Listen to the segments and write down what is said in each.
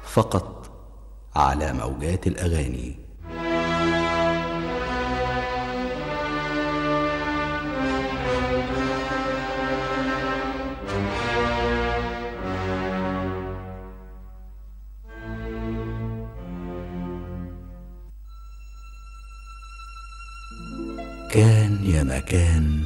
فقط على موجات الاغاني كان يا مكان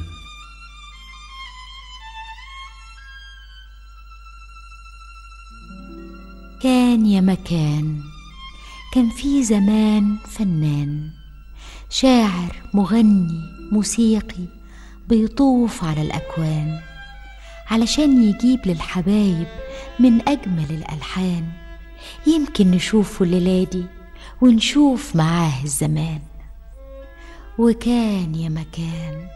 كان يا مكان كان في زمان فنان شاعر مغني موسيقي بيطوف على الأكوان علشان يجيب للحبايب من أجمل الألحان يمكن نشوفه الليلة دي ونشوف معاه الزمان وكان يا مكان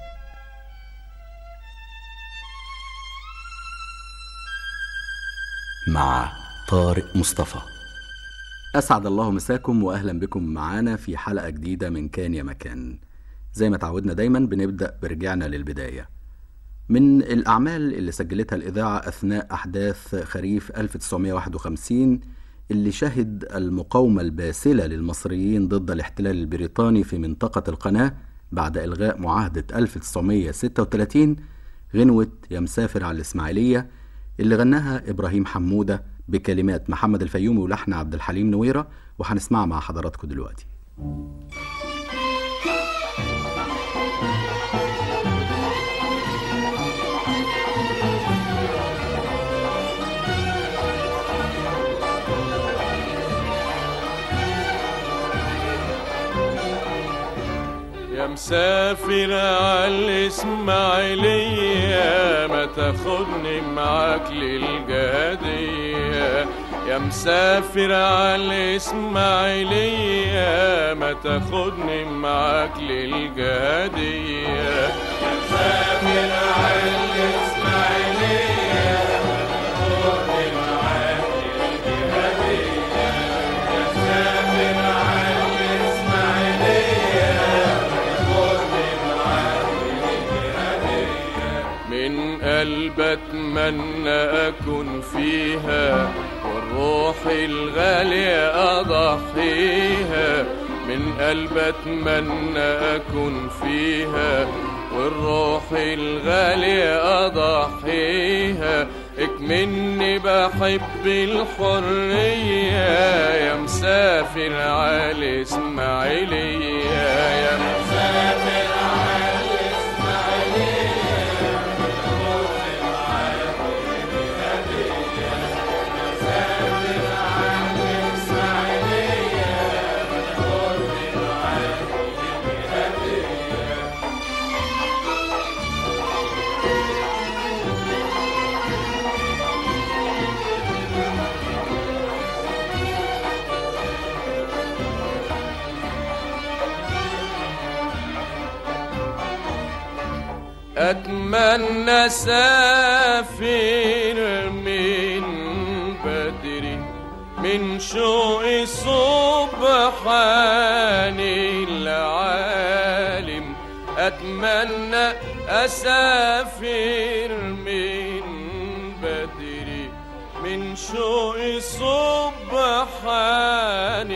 مع طارق مصطفى أسعد الله مساكم وأهلا بكم معانا في حلقة جديدة من كان يا مكان زي ما تعودنا دايما بنبدأ برجعنا للبداية من الأعمال اللي سجلتها الإذاعة أثناء أحداث خريف 1951 اللي شهد المقاومة الباسلة للمصريين ضد الاحتلال البريطاني في منطقة القناة بعد إلغاء معاهدة 1936 غنوة يا مسافر على الإسماعيلية اللي غناها إبراهيم حمودة بكلمات محمد الفيومي ولحن عبد الحليم نويرة وهنسمعها مع حضراتكم دلوقتي يا مسافر عالإسماعيلية ما تاخدني معاك للجهادية يا مسافر عالإسماعيلية ما تاخدني معاك للجهادية يا مسافر عالإسماعيلية تاخدني معاك للجهادية يا مسافر عالإسماعيلية من قلب اتمنى اكون فيها والروح الغالية اضحيها من قلب اتمنى اكون فيها والروح الغالية اضحيها اكمني بحب الحرية يا مسافر على اسماعيلية يا مسافر على أتمنى سافر من بدري من شوق سبحان العالم أتمنى أسافر من بدري من شوق سبحان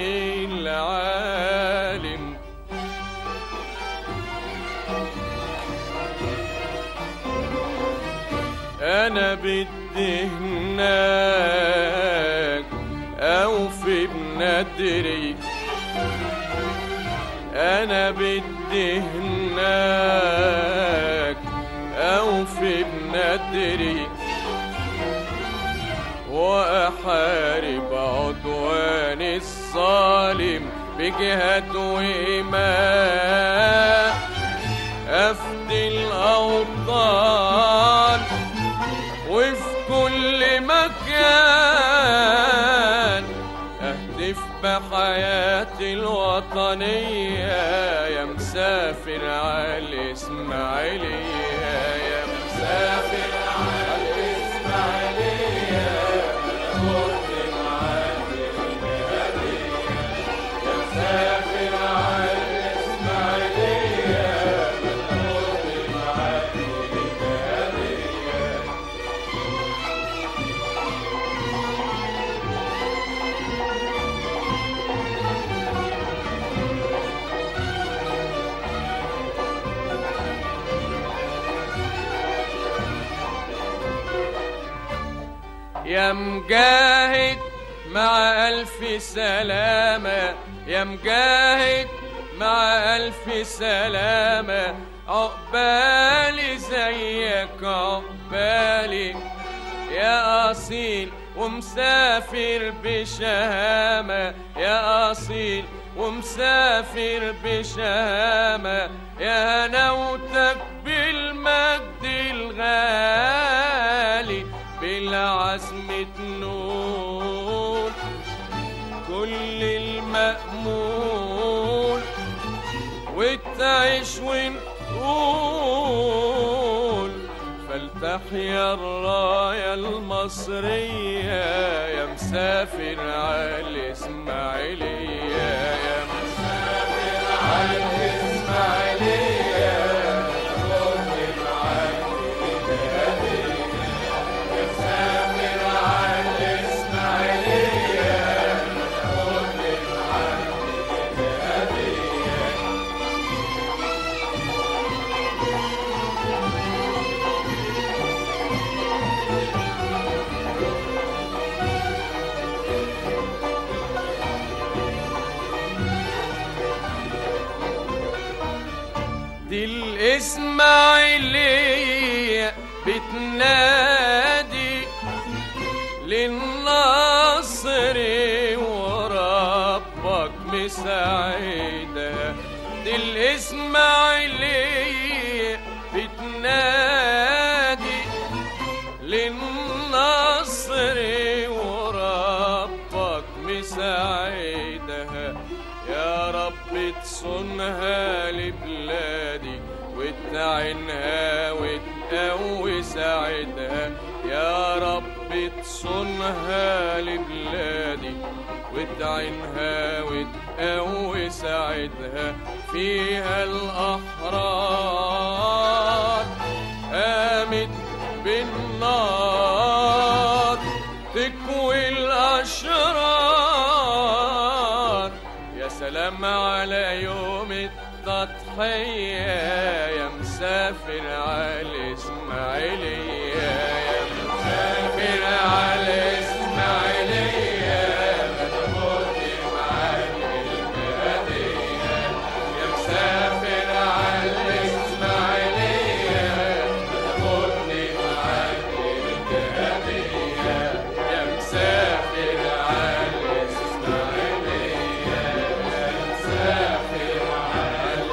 العالم انا بدي هناك اوفي بندري انا بدي هناك اوفي بندري واحارب عدوان الظالم بجهاد وإيمان أفدي الأوطان وفي كل مكان أهدف بحياتي الوطنية يا مسافر على الإسماعيلية يا مسافر على الإسماعيلية خد معاك الهدية يا مسافر على الإسماعيلية خد معاك الهدية يا مجاهد مع ألف سلامة يا مجاهد مع ألف سلامة عقبالي زيك عقبالي يا أصيل ومسافر بشهامة يا أصيل ومسافر بشهامة يا هنوتك بالمجد الغالي بالعزم تنول كل المأمول وتعيش ونقول فلتحيا الراية المصرية يا مسافر على الإسماعيلية يا مسافر على الإسماعيلية خد العهد بهدية يا مسافر على الإسماعيلية خد العهد بهدية دي الإسماعيلية بتنادي للنصر وربك مساعدها دي الإسماعيلية بتنادي للنصر وربك مساعدها يا رب تصونها لبلادي وتعينها وتقوي ساعدها يا رب تصونها لبلادي وتعينها وتقوي ساعدها فيها الأحرار قامت بالنار تكوي الأشرار يا سلام على يوم التضحية يا مسافر على الإسماعيلية يا مسافر على الإسماعيلية ما تاخدني معاك البلدية يا مسافر على الإسماعيلية ما تاخدني معاك البلدية يا مسافر على الإسماعيلية يا مسافر على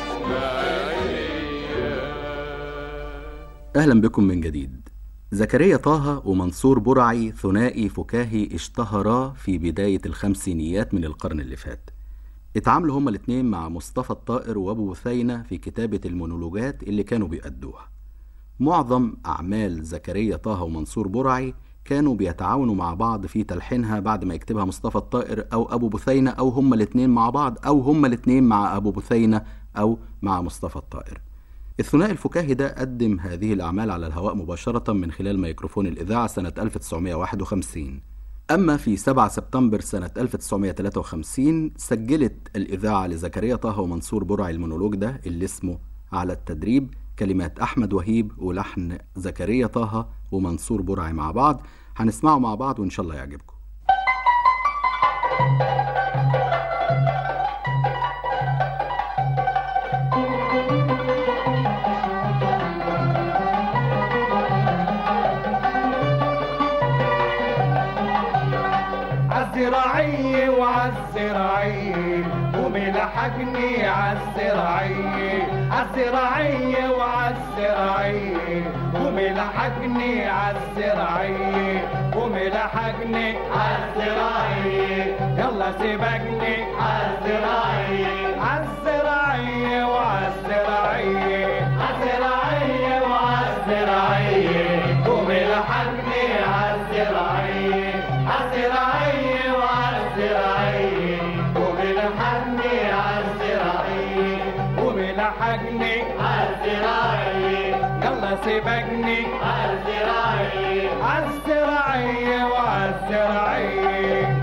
الإسماعيلية أهلا بكم من جديد زكريا طه ومنصور برعي ثنائي فكاهي اشتهرا في بداية الخمسينيات من القرن اللي فات اتعاملوا هما الاتنين مع مصطفى الطائر وابو بثينة في كتابة المونولوجات اللي كانوا بيأدوها معظم أعمال زكريا طه ومنصور برعي كانوا بيتعاونوا مع بعض في تلحينها بعد ما يكتبها مصطفى الطائر أو أبو بثينة أو هما الاتنين مع بعض أو هما الاتنين مع أبو بثينة أو مع مصطفى الطائر الثنائي الفكاهي ده قدم هذه الأعمال على الهواء مباشرة من خلال ميكروفون الإذاعة سنة 1951 أما في 7 سبتمبر سنة 1953 سجلت الإذاعة لزكريا طه ومنصور برعي المونولوج ده اللي اسمه على التدريب كلمات أحمد وهيب ولحن زكريا طه ومنصور برعي مع بعض هنسمعه مع بعض وإن شاء الله يعجبكم عالزراعية وعالزراعية وملحقني عالزراعية عالزراعية وعالزراعية وملحقني عالزراعية وملحقني عالزراعية يلا سيبقني عالزراعية عالزراعية وعالزراعية عالزراعية وعالزراعية وملحقني عالزراعية عالزراعية وعالزراعية وملحقني عالزراعية وملحقني عالزراعية يلا سيبقني عالزراعية عالزراعية وعالزراعية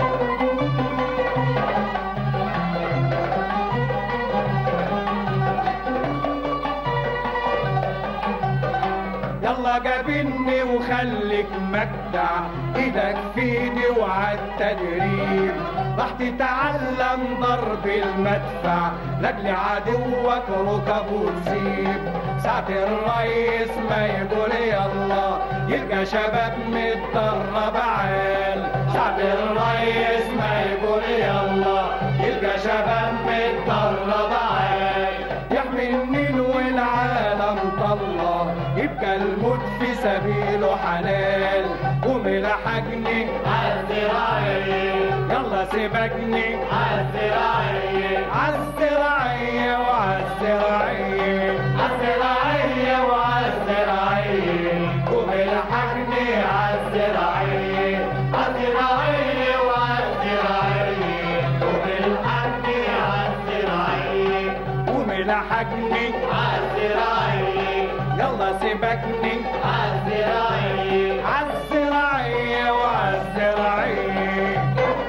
يلا الله جابني وخليك مجدع ايدك في ايدي وعلى التدريب راح تتعلم ضرب المدفع لاجل عدوك ركب وتسيب ساعة الريس ما يقول يلا يلقى شباب متدرب عال ساعة الريس ما يقول يلا يلقى شباب متدرب عال يحمي النيل والعالم طلع يبقى الموت في سبيله حلال قوم الحقني عالزراعية يلا سيبكني عالزراعية عالزراعية وعالزراعية عالزراعية وعالزراعية قوم الحقني عالزراعية عالزراعية وعالزراعية قوم الحقني عالزراعية قوم الحقني عالزراعية يلا سيبكني عالزراعية عالزراعية وعالزراعية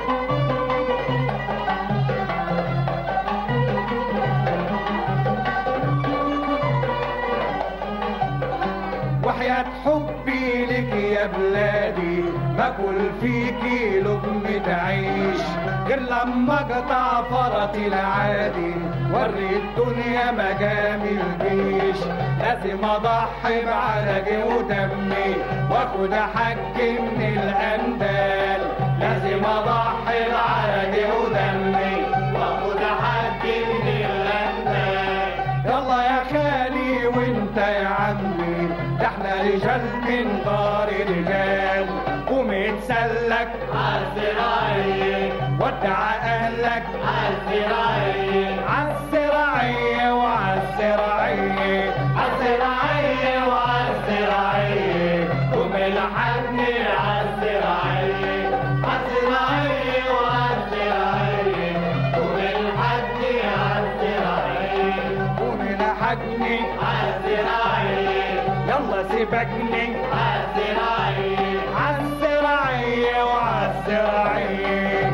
وحياة حبي لك يا بلادي باكل فيكي لقمة عيش غير لما اقطع فرطي العادي وري الدنيا مقام الجيش لازم اضحي بعرقي ودمي واخد حقي من الاندال لازم اضحي بعرقي ودمي واخد حقي من الاندال يلا يا خالي وانت يا عمي ده احنا رجال من دار رجال قوم اتسلك عالزراعية ودع اهلك عالزراعية عالزراعية وعالزراعية عالزراعية وعالزراعية قوم الحقني عالزراعية عالزراعية وعالزراعية قوم الحقني عالزراعية قوم الحقني عالزراعية يلا سيبكني عالزراعية عالزراعية وعالزراعية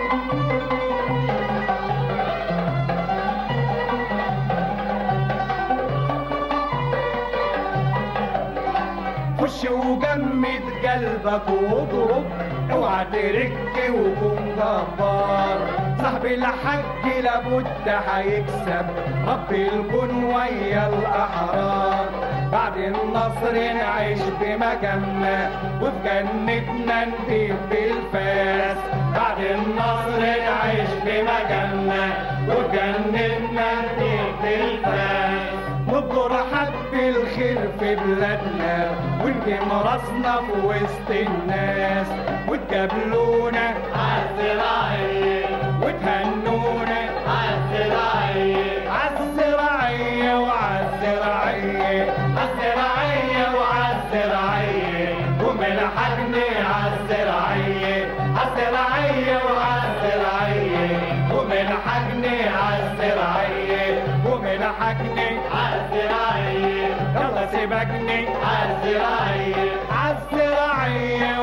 خش وجمد قلبك واضرب اوعى ترك وكون جبار صاحب الحج لابد هيكسب رب الكون ويا الاحرار بعد النصر نعيش بمجامنا وفي جنتنا نطير بالفاس بعد النصر نعيش بمجامنا وفي جنتنا نطير بالفاس نبدر حب الخير في بلادنا ونجم راسنا في وسط الناس وتقابلونا عالزراعية وتهنونا عالزراعية عالزراعية وعالزراعية عالزراعية وعالزراعية قوم الحقني عالزراعية عالزراعية وعالزراعية قوم الحقني عالزراعية قوم الحقني عالزراعية يلا سيبكني عالزراعية عالزراعية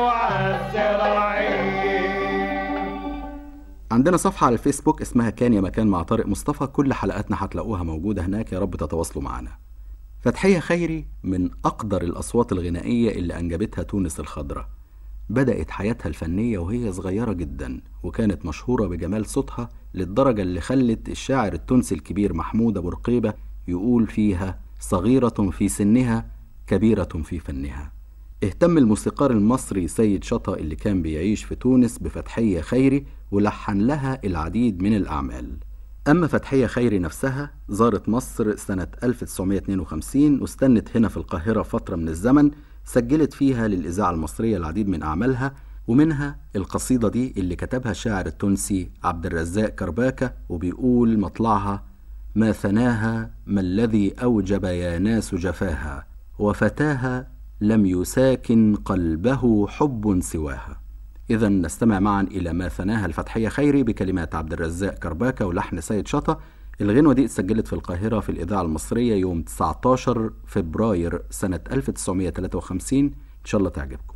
وعالزراعية عندنا صفحة على الفيسبوك اسمها كان يا مكان مع طارق مصطفى كل حلقاتنا هتلاقوها موجودة هناك يا رب تتواصلوا معنا فتحية خيري من أقدر الأصوات الغنائية اللي أنجبتها تونس الخضراء بدأت حياتها الفنية وهي صغيرة جدا وكانت مشهورة بجمال صوتها للدرجة اللي خلت الشاعر التونسي الكبير محمود أبو رقيبة يقول فيها صغيرة في سنها كبيرة في فنها اهتم الموسيقار المصري سيد شطا اللي كان بيعيش في تونس بفتحية خيري ولحن لها العديد من الأعمال أما فتحية خيري نفسها زارت مصر سنة 1952 واستنت هنا في القاهرة فترة من الزمن سجلت فيها للإذاعة المصرية العديد من أعمالها ومنها القصيدة دي اللي كتبها الشاعر التونسي عبد الرزاق كرباكة وبيقول مطلعها ما ثناها ما الذي أوجب يا ناس جفاها وفتاها لم يساكن قلبه حب سواها إذا نستمع معا إلى ما ثناها الفتحية خيري بكلمات عبد الرزاق كرباكة ولحن سيد شطة الغنوة دي اتسجلت في القاهرة في الإذاعة المصرية يوم 19 فبراير سنة 1953 إن شاء الله تعجبكم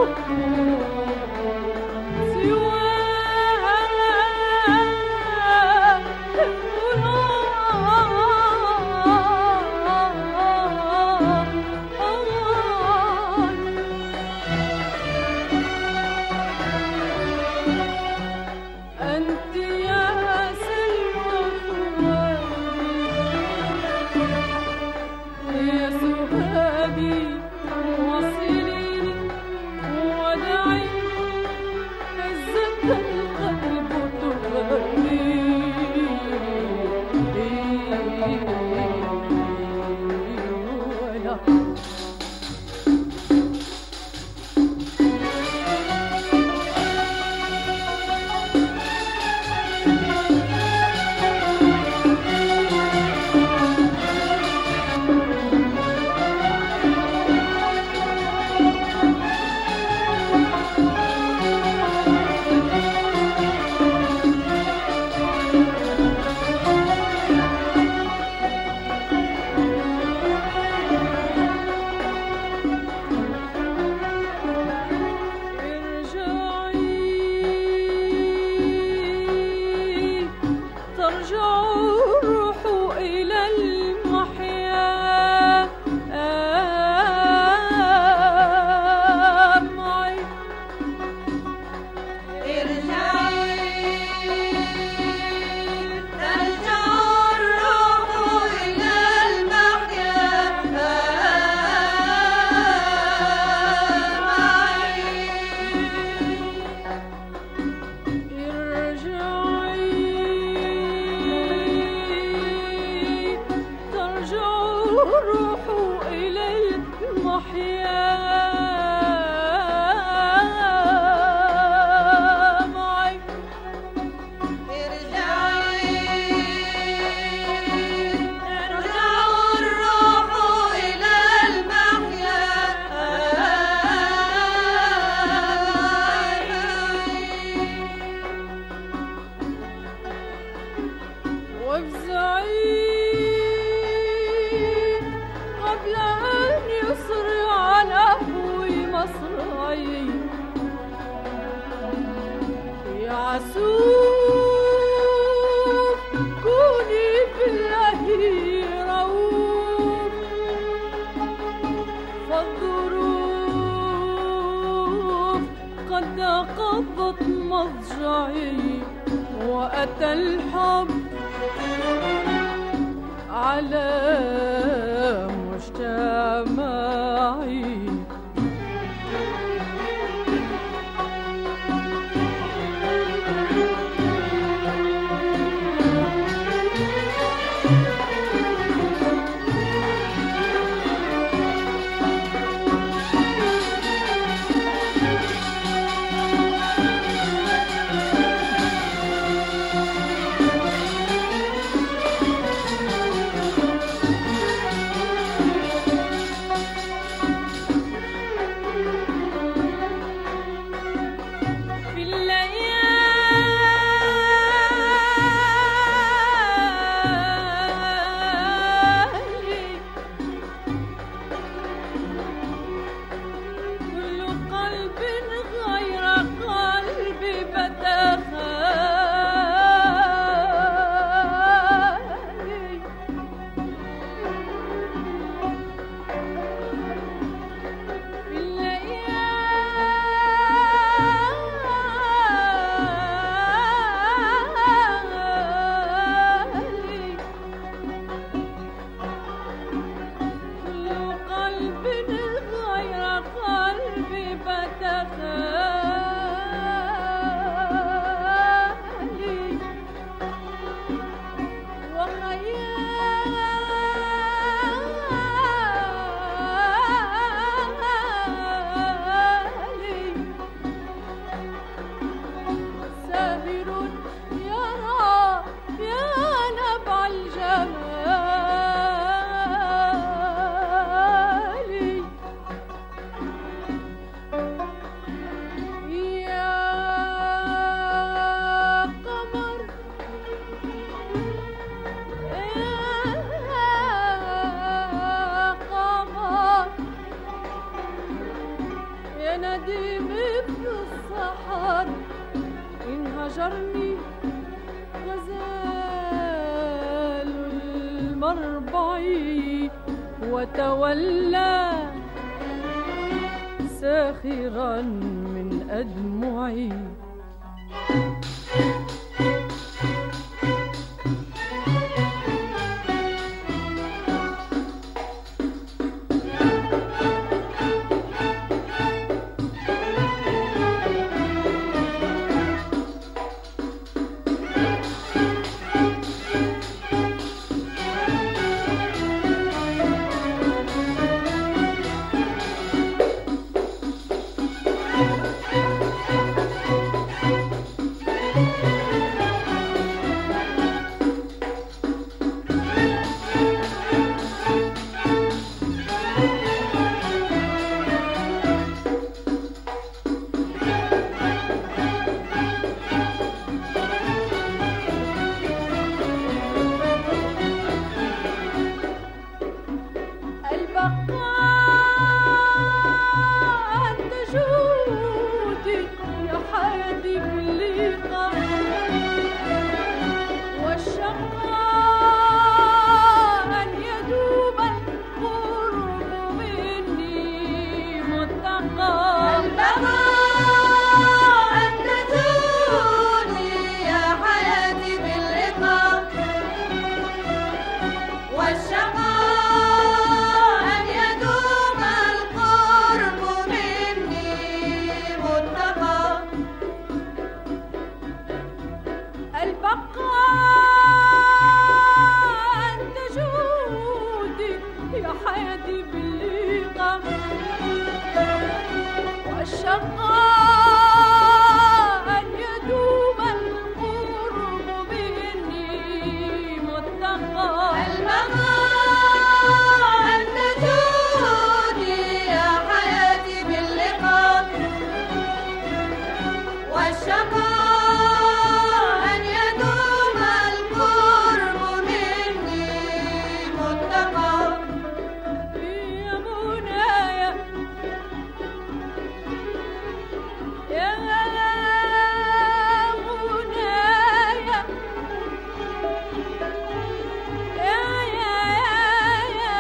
أنت يا سلوى فؤادي يا سهادي وصليني ودعي عزة القلب تغني ولا ارجعي ترجع الروح إلى المحيا معي ارجعي ترجع الروح إلى المحيا معي وافزعي قبل أن يسرع نحوي مصرعي يا عسوف كوني بالله رؤوف فالظروف قد قضت مضجعي وأتى الحب على مجتمعي نديم في الصحر إن هجرني غزال المربع وتولى ساخرا من أدمعي البقاء أنت جودي يا حياتي باللقاء والشقاء أن يدوب القرب مني متقى البقاء أنت جودي يا حياتي باللقاء والشقاء أن يدوم القرب مني متقى البقاء أنت جودي يا حياتي باللقاء والشقاء أن يدوم القرب مني متقى البقاء أنت جودي يا حياتي باللقاء والشقاء أن يدوم القرب مني متقى يا منايا يا منايا يا يا يا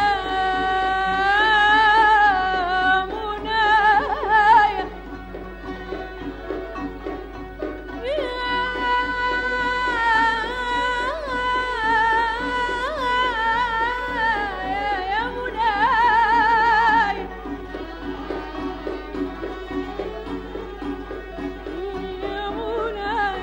منايا يا منايا يا منايا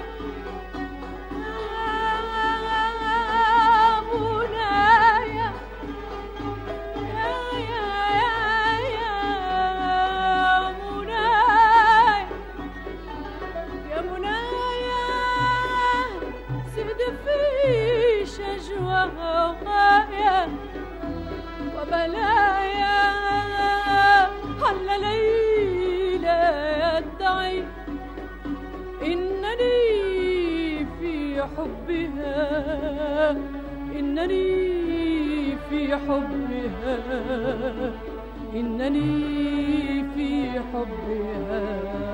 يا منايا يا يا يا يا منايا يا منايا سد في شجوايا وبلايا هل ليلى يدعي إنني في حبها إنني في حبها إنني في حبها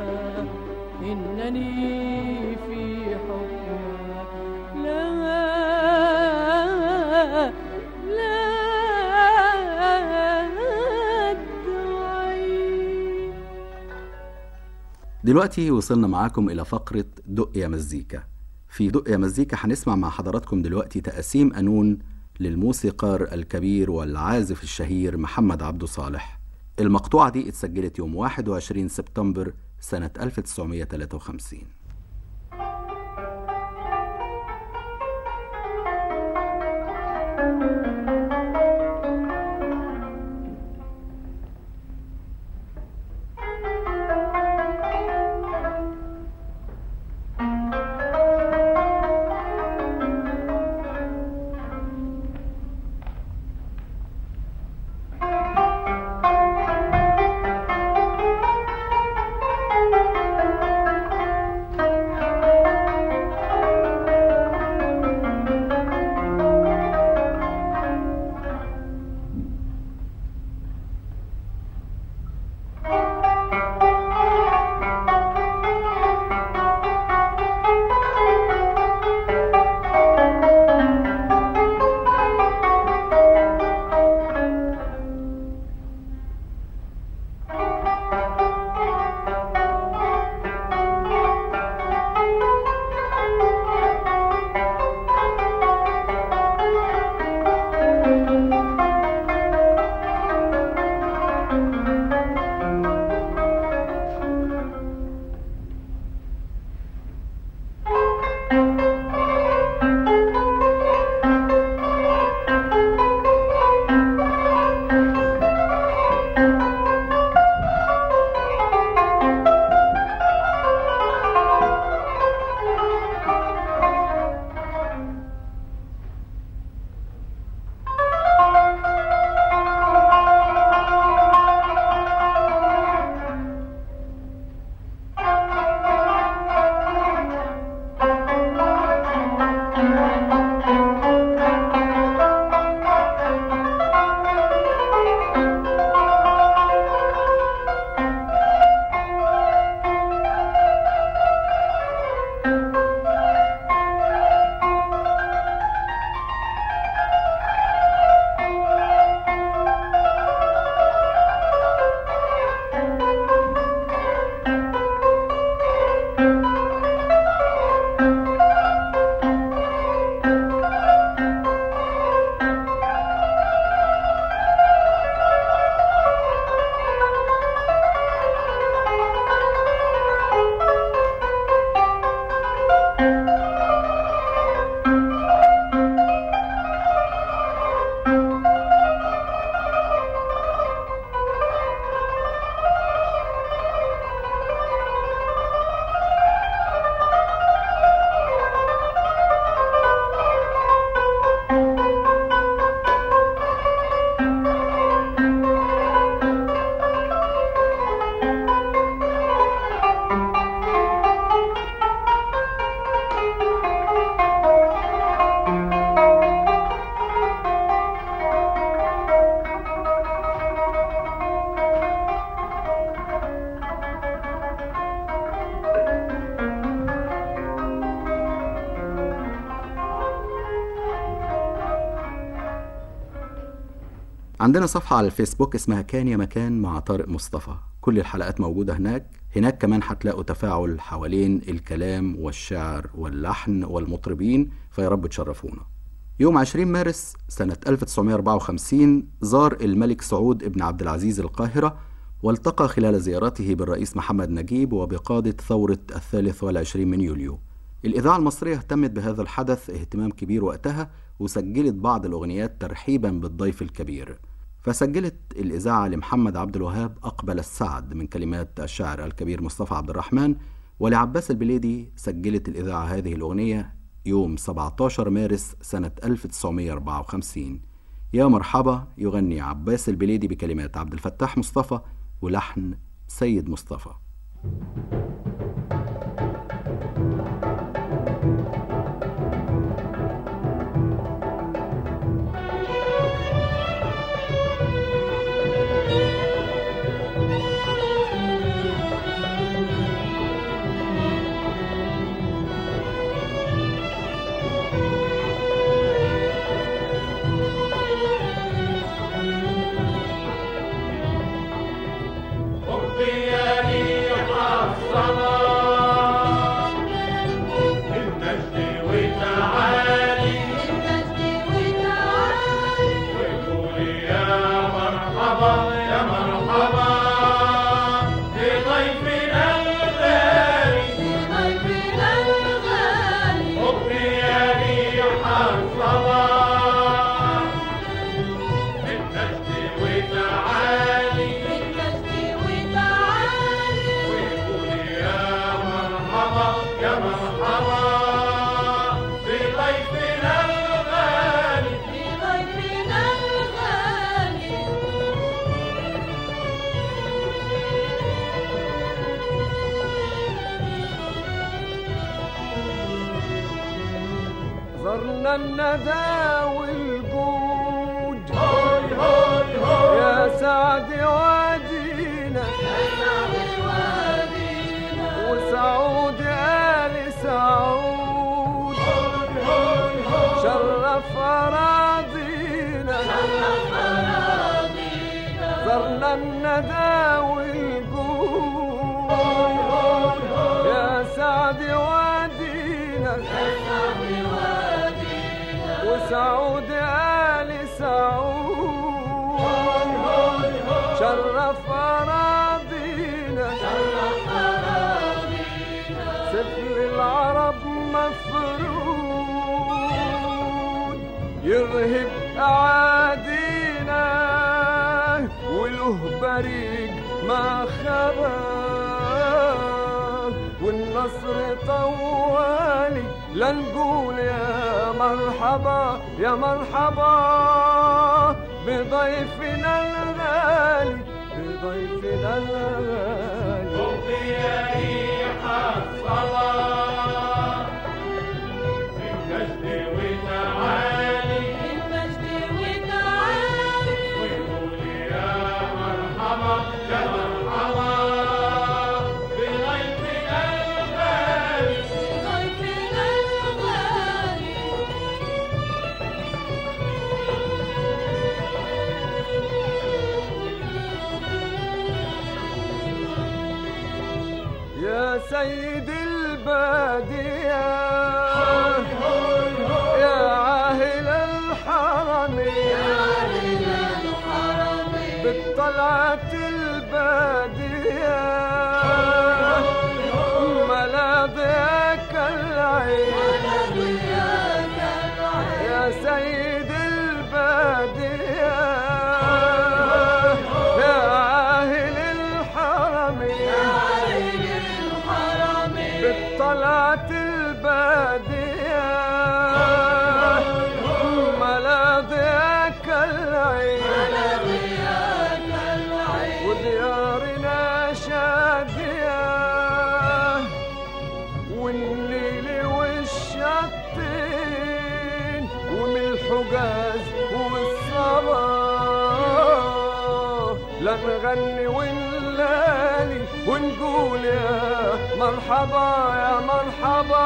إنني في حبها لا لا أدعي دلوقتي وصلنا معاكم إلى فقرة دق يا مزيكا في دق يا مزيكا هنسمع مع حضراتكم دلوقتي تقاسيم قانون للموسيقار الكبير والعازف الشهير محمد عبده صالح المقطوعة دي اتسجلت يوم 21 سبتمبر سنة 1953 البقاء عندنا صفحة على الفيسبوك اسمها كان يا مكان مع طارق مصطفى كل الحلقات موجودة هناك هناك كمان هتلاقوا تفاعل حوالين الكلام والشعر واللحن والمطربين فيا رب تشرفونا يوم 20 مارس سنة 1954 زار الملك سعود ابن عبد العزيز القاهرة والتقى خلال زيارته بالرئيس محمد نجيب وبقادة ثورة الثالث والعشرين من يوليو الإذاعة المصرية اهتمت بهذا الحدث اهتمام كبير وقتها وسجلت بعض الأغنيات ترحيبا بالضيف الكبير فسجلت الإذاعة لمحمد عبد الوهاب أقبل السعد من كلمات الشاعر الكبير مصطفى عبد الرحمن ولعباس البليدي سجلت الإذاعة هذه الأغنية يوم 17 مارس سنة 1954 يا مرحبا يغني عباس البليدي بكلمات عبد الفتاح مصطفى ولحن سيد مصطفى حبي يا ريح الصبا النجد وتعالي وقولي يا مرحبا يا مرحبا بضيفنا الغالي حبي يا ريح الصبا النجد وتعالي وقولي يا مرحبا يا مرحبا بضيفنا الغالي زرنا الندى والجود هوي هوي هوي يا سعد وادينا وسعود آل سعود شرف أراضينا زرنا الندى والجود يا سعد وادينا وسعود آل سعود شرف أراضينا سفل العرب مفرود يرهب أعادينا وله بريق ما خبا والنصر طوالي لا نقول يا مرحبا يا مرحبا بضيفنا الغالي بضيفنا الغالي حبي يا ريح الصبا النجد وتعالي وقولي يا مرحبا يا مرحبا بضيفنا الغالي يا سيد البادية يا عاهل الحرمين بالطلعة البادية ملاذك العين يا سيد البادية يا عاهل الحرمين بالطلعة البادية ملاذك العين وديارنا شادية والنيل والشطين ومن الحجاز والصبا لا نغني ونلالي ونقول يا مرحبا يا مرحبا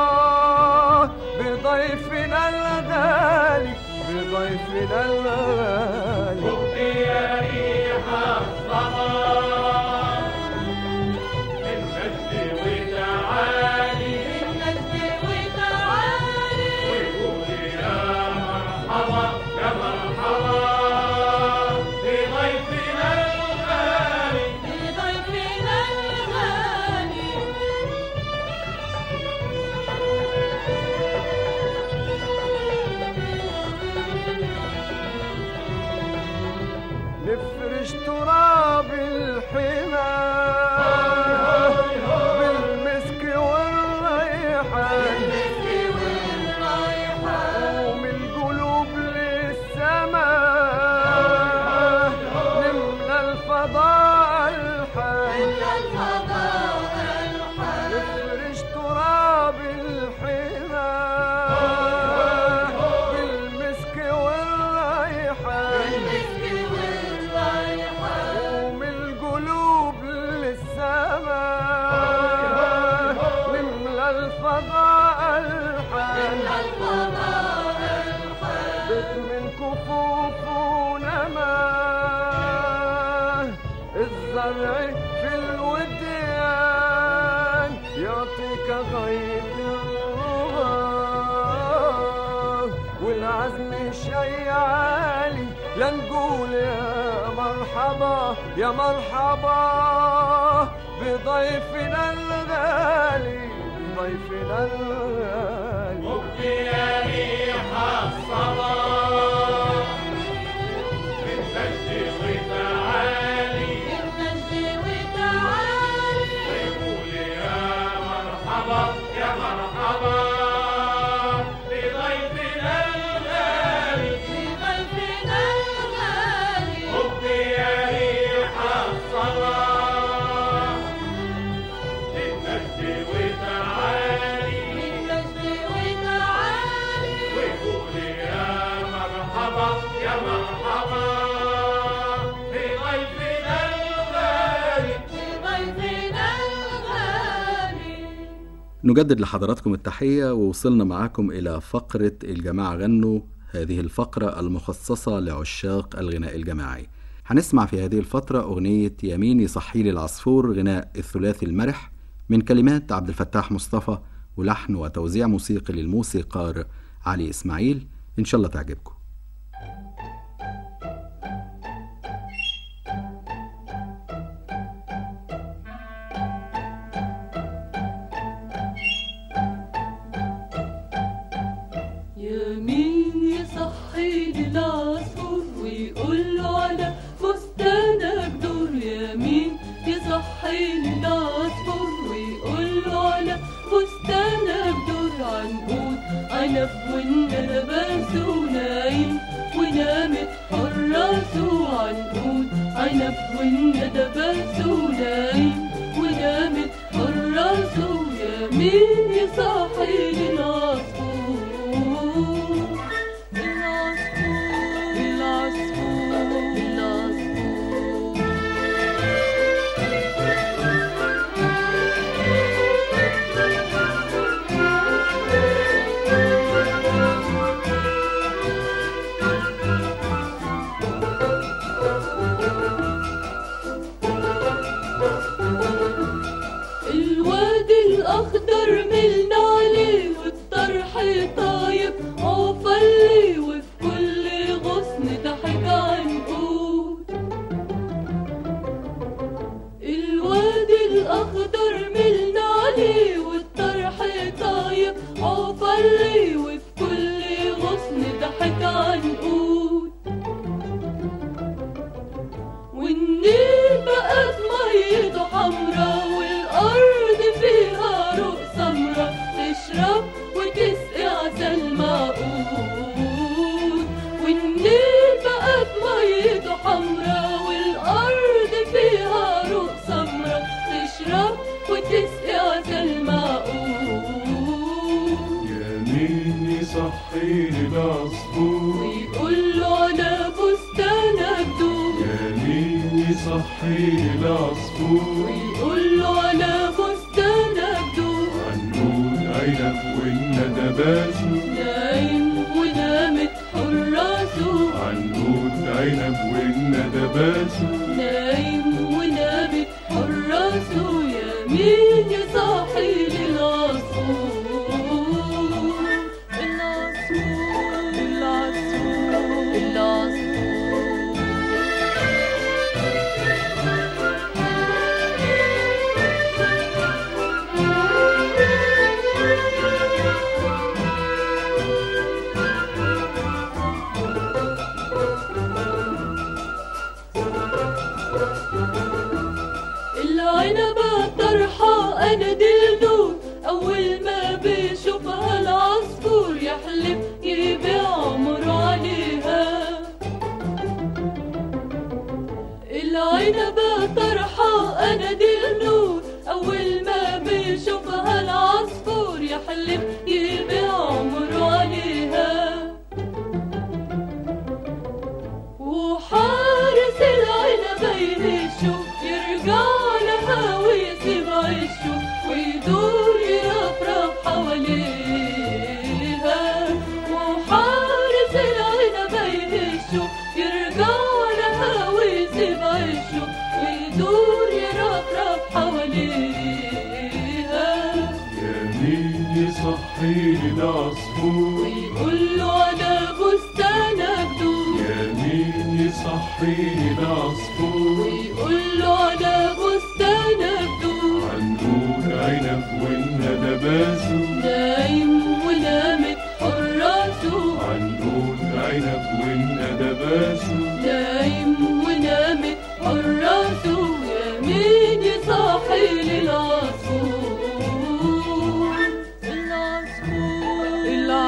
بضيفنا الغالي بضيفنا الغالي حبي الوديان يعطيك غيب الرغم والعزم شي عالي لنقول يا مرحبا يا مرحبا بضيفنا الغالي بضيفنا الغالي وفي يا ريح الصباح من تجدي وتعالي النجدي وتعالي ويقول يا مرحبا يا مرحبا بضيفنا الغالي بضيفنا الغالي وفي يا ريح الصباح من تجدي وتعالي النجدي وتعالي ويقول يا مرحبا يا مرحبا بضيفنا الغالي بضيفنا الغالي نجدد لحضراتكم التحية ووصلنا معاكم إلى فقرة الجماعة غنوا هذه الفقرة المخصصة لعشاق الغناء الجماعي هنسمع في هذه الفترة أغنية يمين يصحيلي العصفور غناء الثلاثي المرح من كلمات عبد الفتاح مصطفى ولحن وتوزيع موسيقي للموسيقار علي إسماعيل إن شاء الله تعجبكم يمين يصحي لي العصفور ويقول له على فستانك دور يمين يصحي لي العصفور ويقول له على فستانك دور عنقود عنب والنبات ونايم ونامت حراسه عنقود عنب والندبات ونايم ونامت حراسه يمين يصحي لي العصفور العصفور العصفور العصفور الوادي الأخضر ملنا عليه والطرح طايب عوفلي وفي كل غصن ضحك عنقود الوادي الأخضر ملنا عليه والطرح طايب عوفلي وفي كل غصن ضحك عنقود والنيل بقت ميته حمرا والأرض فيها روق سمرا تشرب وتسقي عسل معقود والنيل بقت ميته حمرا والأرض فيها روق سمرا تشرب وتسقي عسل معقود يمين يصحيني العصفور ويقول له على فستانك دوب يمين يصحيني العصفور ويقول له على فستانك دوب عنقود عنب والندبات نايم ونامت حراسه عنقود عنب والندبات نايم ونامت حراسه يمين يصحي للعصفور العصفور العصفور العصفور العنبة طرحة أنا دلدول أول ما بيشوفها العصفور يحلف يبيع عمره عليها العنبة طرحة أنا دلدول أول ما بيشوفها العصفور يحلف يبيع عمره عليها وحارس العنبة يهشه يرجع لها ويسيب عشه ويدور يرفرف حواليها وحارس العنبة يهشه يرجع لها ويسيب عشه ويدور يرفرف العصفور ويقول له أنا بستانك دور يا مين يصحيني العصفور ويقول له أنا بستانك دور عنقود عنب والندى باسو نايم ونامت حراسه عنقود عنب والندى باسو نايم ونامت حراسه يا مين يصحي للعصفور العصفور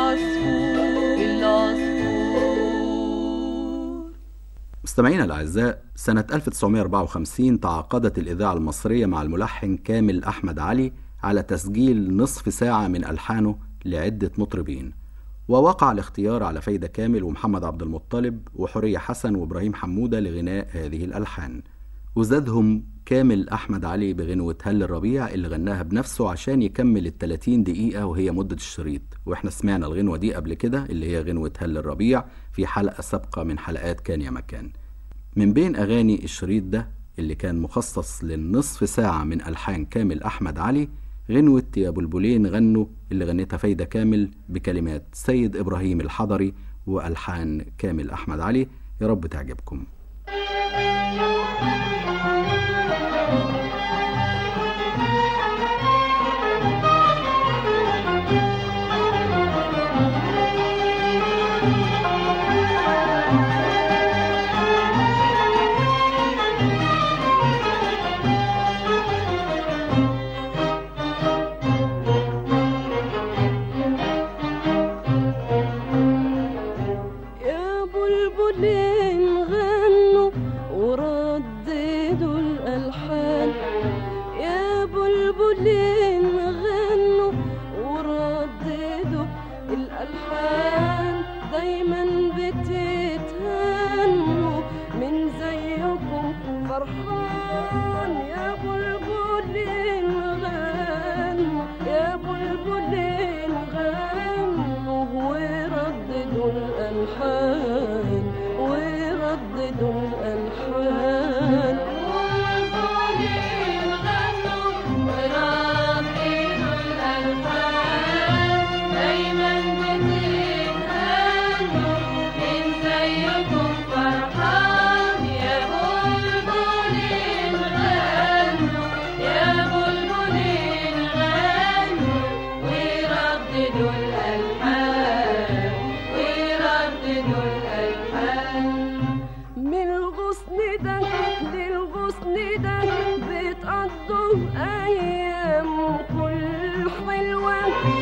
العصفور العصفور مستمعينا الأعزاء سنة 1954 تعاقدت الإذاعة المصرية مع الملحن كامل أحمد علي على تسجيل نصف ساعة من ألحانه لعدة مطربين ووقع الاختيار على فايدة كامل ومحمد عبد المطلب وحورية حسن وإبراهيم حمودة لغناء هذه الألحان وزادهم كامل أحمد علي بغنوة هل الربيع اللي غناها بنفسه عشان يكمل ال 30 دقيقة وهي مدة الشريط واحنا سمعنا الغنوة دي قبل كده اللي هي غنوة هل الربيع في حلقة سابقة من حلقات كان يا مكان من بين أغاني الشريط ده اللي كان مخصص للنصف ساعة من ألحان كامل أحمد علي غنوة يا بلبلين غنوا اللي غنتها فايدة كامل بكلمات سيد إبراهيم الحضري وألحان كامل أحمد علي يا رب تعجبكم يا بلبلين غنوا ورددوا الألحان يا بلبلين غنوا ورددوا الألحان دايما بتتهنوا من زيكم فرحان يا بلبلين غنوا يا بلبلين غنوا ورددوا الألحان ورددوا الألحان والبولين غنوا ورددوا الألحان دايما بتتهنوا من زيكم فرحان يا بلبلين غنوا يا بلبلين غنوا ورددوا الألحان ورددوا الألحان من الغصن ده للغصن ده بتقضوا أيام كل حلوة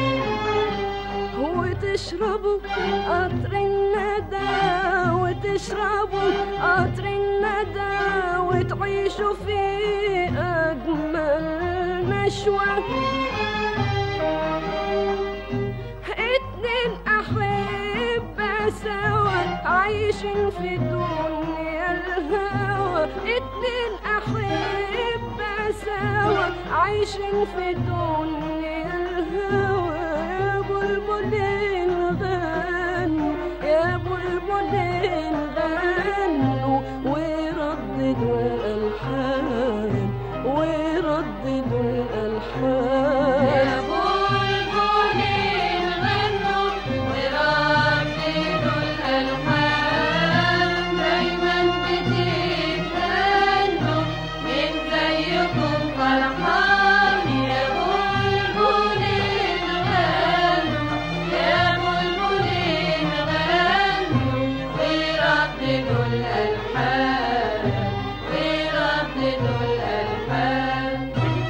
وتشربوا قطر الندى وتشربوا قطر الندى وتعيشوا في أجمل نشوة اتنين أحبة سوا عايشين في دنيا الهوى اتنين أحبة سوا عايشين في دنيا الهوى يا بلبلين غنوا يا بلبلين غنوا ورددوا الألحان ورددوا الألحان يا بلبلين غنوا ورددوا الألحان دايما بتتهنوا من زيكم فرحان يا بلبلين غنوا يا بلبلين غنوا ورددوا الألحان ورددوا الألحان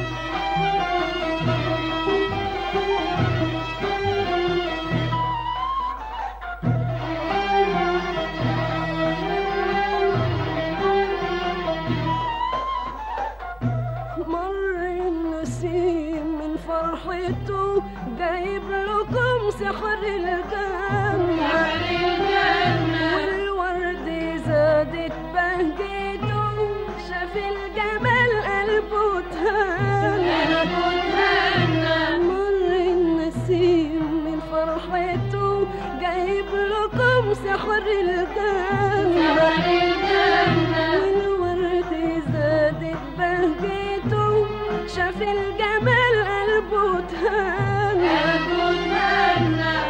مر النسيم من فرحته جايب لكم سحر الجنة والورد زادت بهجته شاف الجمال قلبه تهنى مر النسيم من فرحته جايب لكم سحر الجنة والورد زادت بهجته شاف الجمال قلبه تهنى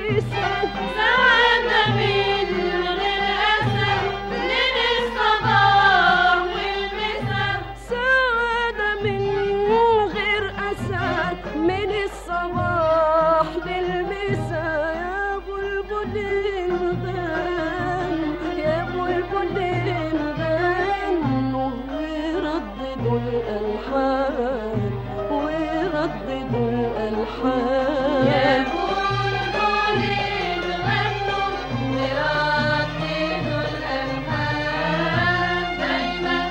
المسا سعادة من غير أسى من الصباح والمساء سعادة من غير أسى من الصباح للمساء يا بلبلين غنوا يا بلبلين غنوا ورددوا الألحان ورددوا الألحان يا بلبلين غنوا ورددوا الألحان دايما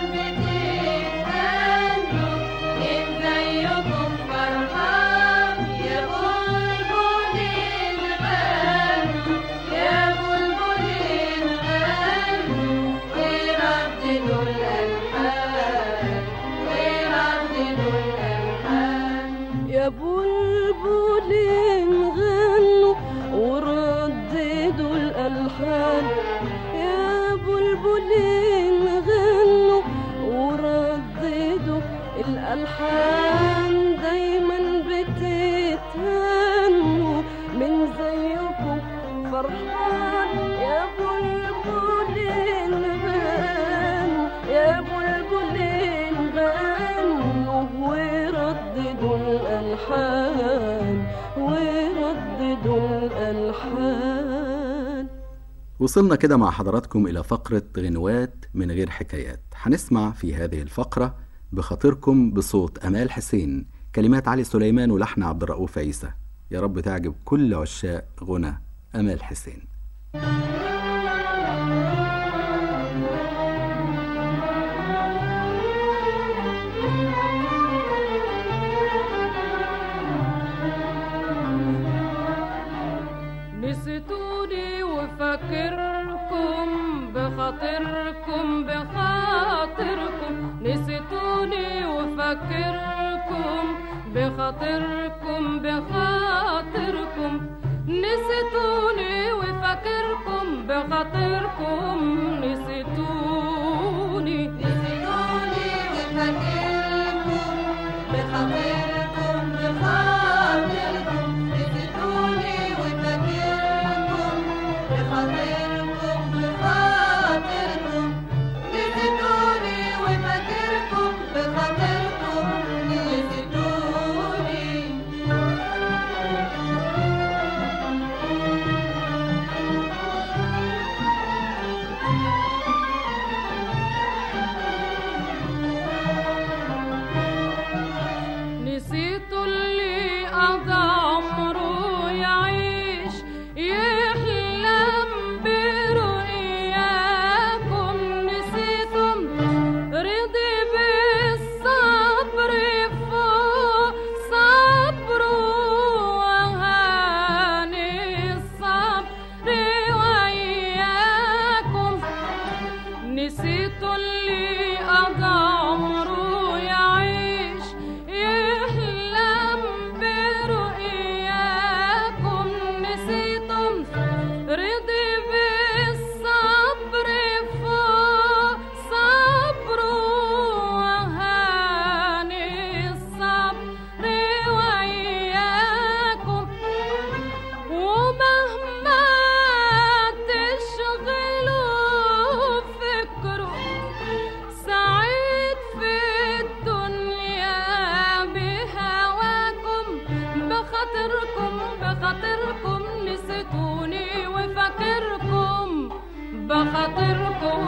بتتهنوا إن زيكم فرحان يا بلبلين غنوا يا بلبلين غنوا ورددوا الألحان ورددوا الألحان يا بلبلين غنوا ورددوا الألحان يا بلبلين غنوا ورددوا الألحان دايما بتتهنوا من زيكم فرحان يا بلبلين غنوا يا بلبلين غنوا ورددوا الألحان ورددوا الألحان وصلنا كده مع حضراتكم إلى فقرة غنوات من غير حكايات هنسمع في هذه الفقرة بخاطركم بصوت أمال حسين كلمات علي سليمان ولحن عبد الرؤوف عيسى يا رب تعجب كل عشاق غنى أمال حسين نسيتوني وفاكركم بخاطركم بخاطركم نسيتوني وفاكركم بخاطركم بخاطركم نسيتوني وفاكركم بخاطركم نسيتوني نسيتوني وفاكركم بخاطركم بخاطركم نسيتوني وفاكركم بخاطركم بخاطركم نسيتوني وفاكركم بخاطركم نسيتوني نسيتوا اللي قضى عمره يعيش يحلم برؤياكم نسيتم رضي بالصبر فوق صبره وهاني الصبر وياكم نسيتوا اللي قضى عمره يعيش يحلم برؤياكم نسيتم رضي بالصبر فوق صبره وهاني الصبر وياكم ومهما تشغلوا فكره سعيد في الدنيا بهواكم بخاطركم بخاطركم نسيتوني وفاكركم بخاطركم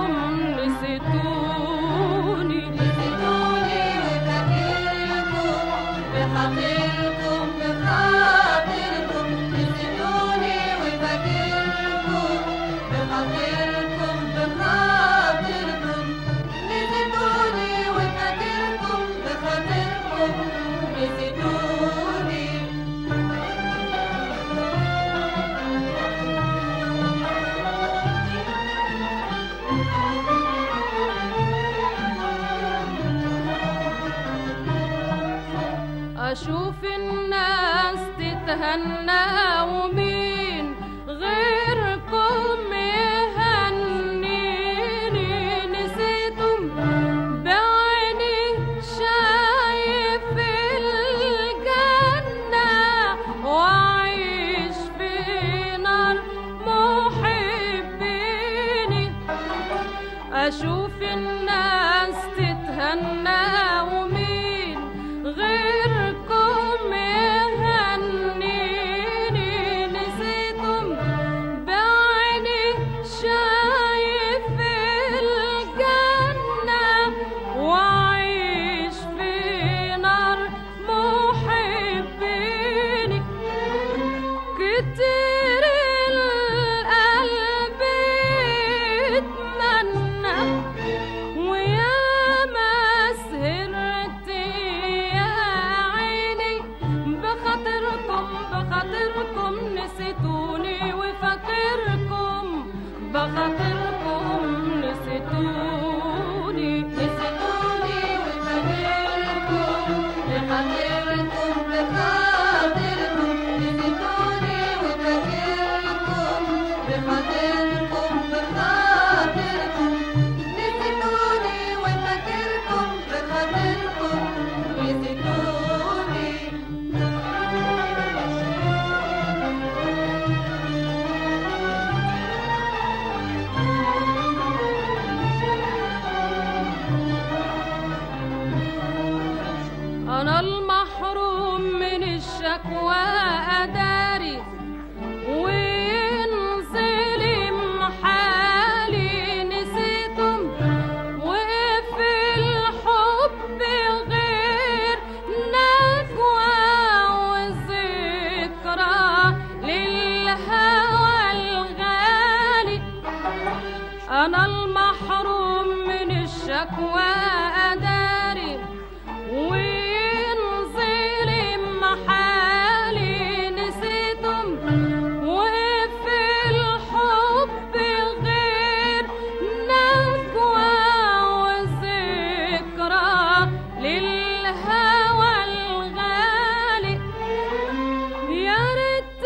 نسيتوني نسيتوني وفاكركم بخاطركم بخاطركم نسيتوني وفاكركم بخاطركم بخاطركم نسيتوني وفاكركم بخاطركم نسيتوني أشوف الناس تتهنى ومين غيركم يهنيني نسيتم بعيني شايف الجنة وعيش في اشوف الناس تتهنى ومين غيركم يهنيني نسيتم بعيني شايف الجنة وعيش في نار محبيني كتير القلب يتمنى ويا ما سهرت يا عيني بخاطركم بخاطركم نسيتوني وفاكركم بخاطركم نسيتوني نسيتوني وفاكركم بخاطركم بخاطركم نسيتوني وفاكركم بخاطركم بخاطركم نسيتوني وفاكركم بخاطركم نسيتوني أنا المحروم من الشكوى أداري وينظلم حالي نسيتم وفي الحب غير نجوى وذكرى للهوى الغالي أنا المحروم من الشكوى أداري وينظلم حالي نسيتم وفي الحب غير نجوى وذكرى للهوى الغالي يا ريت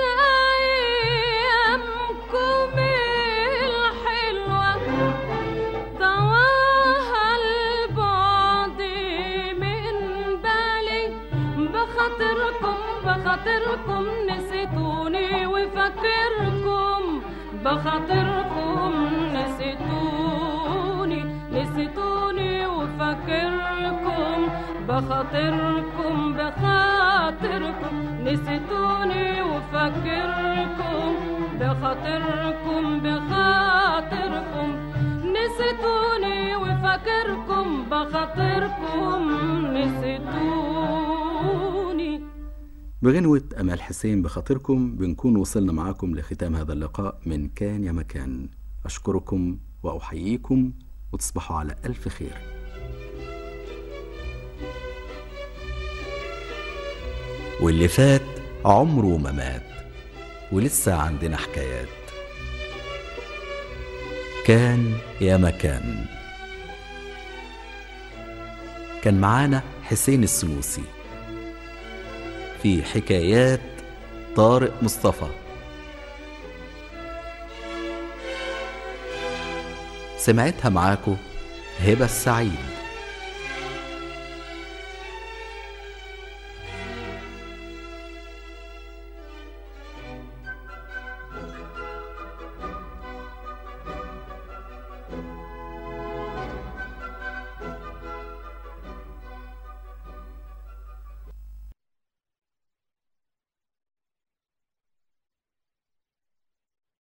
ايامكم الحلوه طواها البعد من بالي بخاطركم بخاطركم نسيتوني وفاكركم بخاطركم نسيتوني نسيتوني وفاكركم بخاطركم بخاطركم نسيتوني وفاكركم بخاطركم بخاطركم نسيتوني وفاكركم بخاطركم نسيتوني بغنوة أمال حسين بخاطركم بنكون وصلنا معاكم لختام هذا اللقاء من كان يا مكان أشكركم وأحييكم وتصبحوا على ألف خير واللي فات عمره ما مات ولسه عندنا حكايات كان يا مكان كان معانا حسين السنوسي في حكايات طارق مصطفى سمعتها معاكو هبة السعيد